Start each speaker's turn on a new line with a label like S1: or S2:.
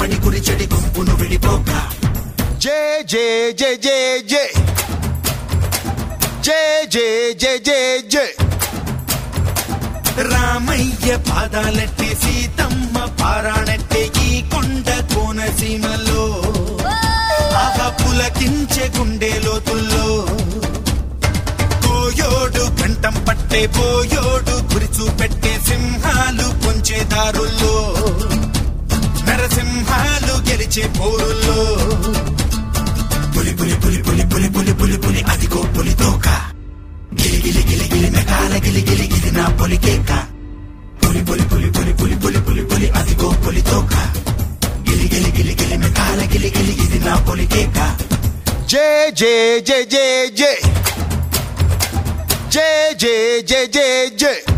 S1: పడి గురి చెడి గుంపును విడిపోక
S2: జై జై జై జై జై జై జై జై జై జై
S1: రామయ్య పాదాలెట్టి సీతమ్మ పారాణెట్టి ఈ కొండ కోనసీమలో ఆహ పులకించే గుండె లోతుల్లో కోయోడు కంఠం పట్టే పోయోడు గురి చూపెట్టే సింహాలు పొంచే దారుల్లో నరసింహాలు గెలిచే పోరుల్లో పులి పులి పులి పులి పులి పులి పులి పులి అదిగో పులి తోక గిలి గిలి గిలి గిలి మెకాల గిలి గిలి ఇది నా పులి కేక పులి పులి పులి పులి పులి పులి పులి పులి అదిగో పులి తోక గిలి గిలి గిలి గిలి మెకాల గిలి గిలి ఇది నా పులి కేక
S2: జై జై జై జై జై జై జై జై జై జై